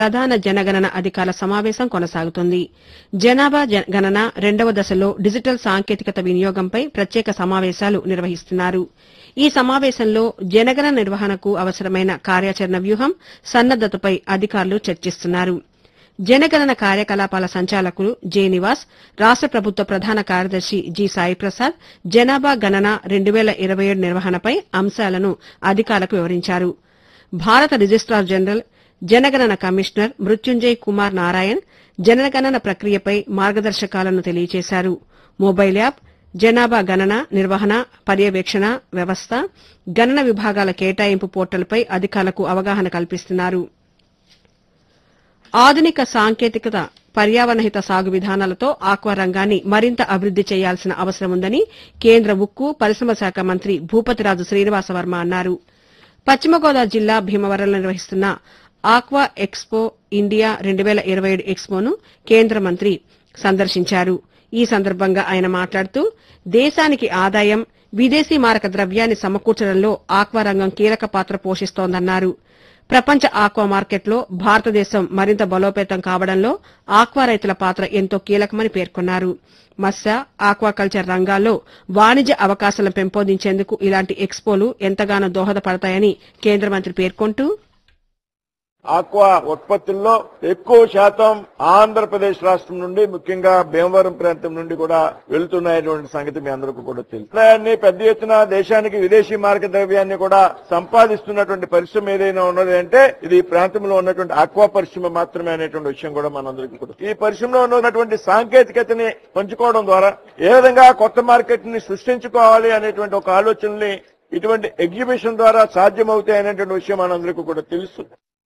ప్రధాన జనగణన అధికారుల సమావేశం కొనసాగుతోంది జనాభా జ- గణన రెండవ దశలో డిజిటల్ సాంకేతికత వినియోగంపై ప్రత్యేక సమావేశాలు నిర్వహిస్తున్నారు ఈ సమావేశంలో జనగణన నిర్వహణకు అవసరమైన కార్యాచరణ వ్యూహం సన్నద్దతపై అధికారులు చర్చిస్తున్నారు జనగణన కార్యకలాపాల సంచాలకులు జె నివాస్ రాష్ట ప్రభుత్వ ప్రధాన కార్యదర్శి జి సాయి ప్రసాద్ జనాభా గణన రెండు వేల ఇరవై ఏడు నిర్వహణపై అంశాలను అధికారులకు వివరించారు భారత రిజిస్టార్ జనరల్ జనగణన కమిషనర్ మృత్యుంజయ్ కుమార్ నారాయణ్ జనగణన ప్రక్రియపై మార్గదర్శకాలను తెలియజేశారు మొబైల్ యాప్ జనాభా గణన నిర్వహణ పర్యవేక్షణ వ్యవస్థ గణన విభాగాల కేటాయింపు పోర్టల్పై అధికారులకు అవగాహన కల్పిస్తున్నారు ఆధునిక సాంకేతికత పర్యావరణహిత సాగు విధానాలతో ఆక్వా రంగాన్ని మరింత అభివృద్ది చేయాల్సిన అవసరం ఉందని కేంద్ర ఉక్కు పరిశ్రమ శాఖ మంత్రి భూపతిరాజు శ్రీనివాసవర్మ అన్నారు పశ్చిమ గోదావరి జిల్లా భీమవరంలో నిర్వహిస్తున్న ఆక్వా ఎక్స్పో ఇండియా రెండు వేల ఇరవై ఏడు ఎక్స్పోను కేంద్ర మంత్రి సందర్శించారు ఈ సందర్భంగా ఆయన మాట్లాడుతూ దేశానికి ఆదాయం విదేశీ మారక ద్రవ్యాన్ని సమకూర్చడంలో ఆక్వా రంగం కీలక పాత్ర పోషిస్తోందన్నారు ప్రపంచ ఆక్వా మార్కెట్లో భారతదేశం మరింత బలోపేతం కావడంలో ఆక్వా రైతుల పాత్ర ఎంతో కీలకమని పేర్కొన్నారు మత్స్య ఆక్వాకల్చర్ రంగాల్లో వాణిజ్య అవకాశాలను పెంపొందించేందుకు ఇలాంటి ఎక్స్పోలు ఎంతగానో దోహదపడతాయని కేంద్ర మంత్రి పేర్కొంటూ ఆక్వా ఉత్పత్తుల్లో ఎక్కువ శాతం ఆంధ్రప్రదేశ్ రాష్ట్రం నుండి ముఖ్యంగా భీమవరం ప్రాంతం నుండి కూడా వెళ్తున్నాయటువంటి సంగతి మీ అందరికీ కూడా తెలుసు ఆదాయాన్ని పెద్ద ఎత్తున దేశానికి విదేశీ మార్గ ద్రవ్యాన్ని కూడా సంపాదిస్తున్నటువంటి పరిశ్రమ ఏదైనా ఉన్నది అంటే ఇది ఈ ప్రాంతంలో ఉన్నటువంటి ఆక్వా పరిశ్రమ మాత్రమే అనేటువంటి విషయం కూడా మనందరికీ కూడా ఈ పరిశ్రమలో ఉన్నటువంటి సాంకేతికతని పంచుకోవడం ద్వారా ఏ విధంగా కొత్త మార్కెట్ ని సృష్టించుకోవాలి అనేటువంటి ఒక ఆలోచనని ఇటువంటి ఎగ్జిబిషన్ ద్వారా సాధ్యమవుతాయి అనేటువంటి విషయం మనందరికీ కూడా తెలుసు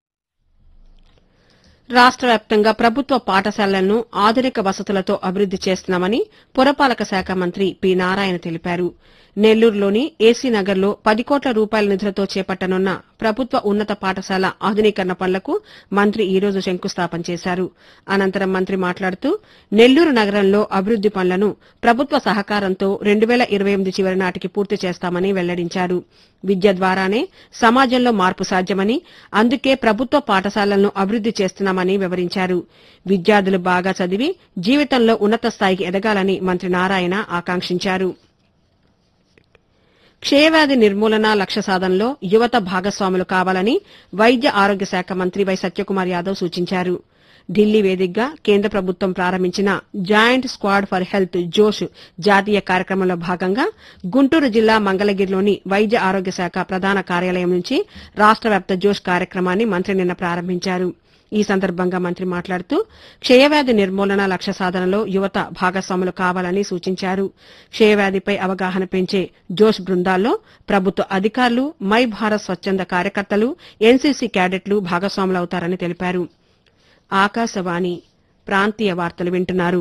రాష్ట వ్యాప్తంగా ప్రభుత్వ పాఠశాలలను ఆధునిక వసతులతో అభివృద్ది చేస్తున్నామని పురపాలక శాఖ మంత్రి పి నారాయణ తెలిపారు నెల్లూరులోని ఏసీ నగర్లో పది కోట్ల రూపాయల నిధులతో చేపట్టనున్న ప్రభుత్వ ఉన్నత పాఠశాల ఆధునీకరణ పనులకు మంత్రి ఈ రోజు శంకుస్థాపన చేశారు అనంతరం మంత్రి మాట్లాడుతూ నెల్లూరు నగరంలో అభివృద్ది పనులను ప్రభుత్వ సహకారంతో రెండు వేల ఇరవై ఎనిమిది చివరి నాటికి పూర్తి చేస్తామని వెల్లడించారు విద్య ద్వారానే సమాజంలో మార్పు సాధ్యమని అందుకే ప్రభుత్వ పాఠశాలలను అభివృద్ది చేస్తున్నామని వివరించారు విద్యార్థులు బాగా చదివి జీవితంలో ఉన్నత స్థాయికి ఎదగాలని మంత్రి నారాయణ ఆకాంక్షించారు క్షయవ్యాధి నిర్మూలన లక్ష్య సాధనలో యువత భాగస్వాములు కావాలని వైద్య ఆరోగ్య శాఖ మంత్రి వై సత్యకుమార్ యాదవ్ సూచించారు ఢిల్లీ వేదికగా కేంద్ర ప్రభుత్వం ప్రారంభించిన జాయింట్ స్క్వాడ్ ఫర్ హెల్త్ జోష్ జాతీయ కార్యక్రమంలో భాగంగా గుంటూరు జిల్లా మంగళగిరిలోని వైద్య ఆరోగ్య శాఖ ప్రధాన కార్యాలయం నుంచి రాష్ట వ్యాప్త జోష్ కార్యక్రమాన్ని మంత్రి నిన్న ప్రారంభించారు ఈ సందర్భంగా మంత్రి మాట్లాడుతూ క్షయవ్యాధి నిర్మూలన లక్ష్య సాధనలో యువత భాగస్వాములు కావాలని సూచించారు క్షయవ్యాధిపై అవగాహన పెంచే జోష్ బృందాల్లో ప్రభుత్వ అధికారులు మై భారత్ స్వచ్ఛంద కార్యకర్తలు ఎన్సీసీ క్యాడెట్లు భాగస్వాములవుతారని తెలిపారు ఆకాశవాణి ప్రాంతీయ వార్తలు వింటున్నారు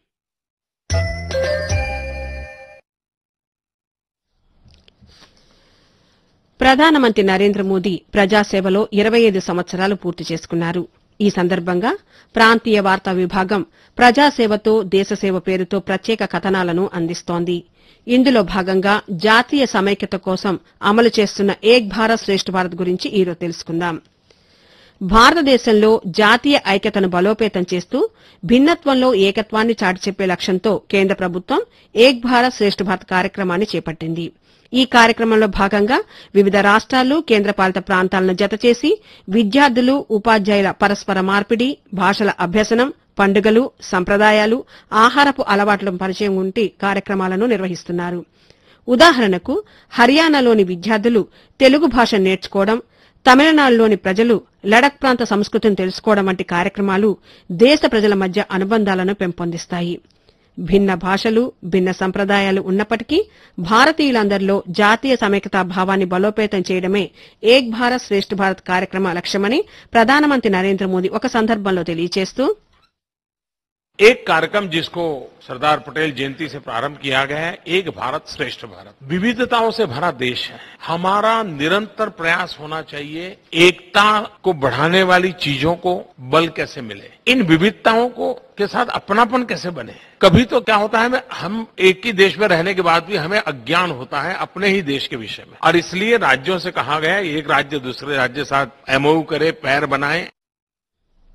ప్రధానమంత్రి నరేంద్ర మోదీ ప్రజాసేవలో ఇరవై ఐదు సంవత్సరాలు పూర్తి చేసుకున్నారు ఈ సందర్భంగా ప్రాంతీయ వార్తా విభాగం ప్రజాసేవతో దేశసేవ పేరుతో ప్రత్యేక కథనాలను అందిస్తోంది ఇందులో భాగంగా జాతీయ సమైక్యత కోసం అమలు చేస్తున్న ఏక్ భారత్ శ్రేష్ఠ భారత్ గురించి ఈరోజు తెలుసుకుందాం భారతదేశంలో జాతీయ ఐక్యతను బలోపేతం చేస్తూ భిన్నత్వంలో ఏకత్వాన్ని చాటి చెప్పే లక్ష్యంతో కేంద్ర ప్రభుత్వం ఏక్ భారత్ శ్రేష్ఠ భారత్ కార్యక్రమాన్ని చేపట్టింది ఈ కార్యక్రమంలో భాగంగా వివిధ రాష్ట్రాలు కేంద్రపాలిత ప్రాంతాలను జతచేసి విద్యార్థులు ఉపాధ్యాయుల పరస్పర మార్పిడి భాషల అభ్యసనం పండుగలు సంప్రదాయాలు ఆహారపు అలవాట్ల పరిచయం వంటి కార్యక్రమాలను నిర్వహిస్తున్నారు ఉదాహరణకు హర్యానాలోని విద్యార్థులు తెలుగు భాష నేర్చుకోవడం తమిళనాడులోని ప్రజలు లడక్ ప్రాంత సంస్కృతిని తెలుసుకోవడం వంటి కార్యక్రమాలు దేశ ప్రజల మధ్య అనుబంధాలను పెంపొందిస్తాయి భిన్న భాషలు భిన్న సంప్రదాయాలు ఉన్నప్పటికీ భారతీయులందరిలో జాతీయ సమైక్యతా భావాన్ని బలోపేతం చేయడమే ఏక్ భారత్ శ్రేష్ఠ భారత్ కార్యక్రమ లక్ష్యమని ప్రధానమంత్రి నరేంద్ర మోదీ ఒక సందర్భంలో తెలియజేస్తూ एक कार्यक्रम जिसको सरदार पटेल जयंती से प्रारंभ किया गया है एक भारत श्रेष्ठ भारत विविधताओं से भरा देश है हमारा निरंतर प्रयास होना चाहिए एकता को बढ़ाने वाली चीजों को बल कैसे मिले इन विविधताओं को के साथ अपनापन कैसे बने कभी तो क्या होता है हम एक ही देश में रहने के बाद भी हमें अज्ञान होता है अपने ही देश के विषय में और इसलिए राज्यों से कहा गया है एक राज्य दूसरे राज्य के साथ एमओयू करे पैर बनाए